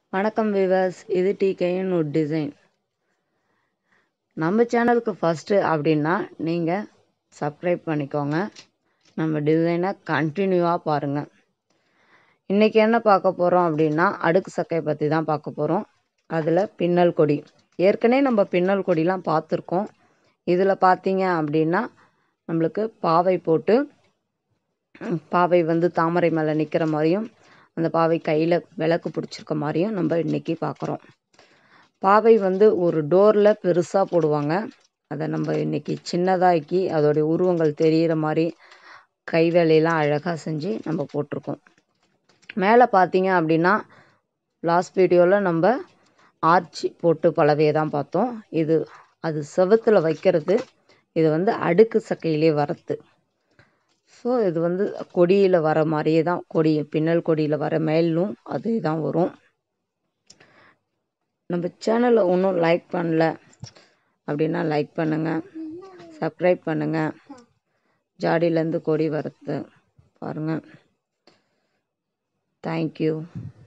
வணக்கம் விவர்ஸ் இது டிகேயின் உட் டிசைன் நம்ம சேனலுக்கு ஃபஸ்ட்டு அப்படின்னா நீங்கள் சப்ஸ்கிரைப் பண்ணிக்கோங்க நம்ம டிசைனை கண்டினியூவாக பாருங்கள் இன்றைக்கி என்ன பார்க்க போகிறோம் அப்படின்னா அடுக்கு சக்கையை பற்றி தான் பார்க்க போகிறோம் அதில் பின்னல் கொடி ஏற்கனவே நம்ம பின்னல் கொடிலாம் பார்த்துருக்கோம் இதில் பார்த்தீங்க அப்படின்னா நம்மளுக்கு பாவை போட்டு பாவை வந்து தாமரை மேலே நிற்கிற மாதிரியும் அந்த பாவை கையில் விளக்கு பிடிச்சிருக்க மாதிரியும் நம்ம இன்றைக்கி பார்க்குறோம் பாவை வந்து ஒரு டோரில் பெருசாக போடுவாங்க அதை நம்ம இன்றைக்கி சின்னதாக்கி அதோடைய உருவங்கள் தெரிகிற மாதிரி கை வேலையெல்லாம் அழகாக செஞ்சு நம்ம போட்டிருக்கோம் மேலே பார்த்தீங்க அப்படின்னா லாஸ்ட் வீடியோவில் நம்ம ஆர்ச்சி போட்டு பலவையை தான் பார்த்தோம் இது அது செவத்தில் வைக்கிறது இது வந்து அடுக்கு சக்கையிலே வரது ஸோ இது வந்து கொடியில் வர மாதிரியே தான் கொடி பின்னல் கொடியில் வர மேலும் அதே தான் வரும் நம்ம சேனலை ஒன்றும் லைக் பண்ணல அப்படின்னா லைக் பண்ணுங்கள் சப்ஸ்கிரைப் பண்ணுங்கள் ஜாடியிலேருந்து கொடி வரது பாருங்கள் தேங்க்யூ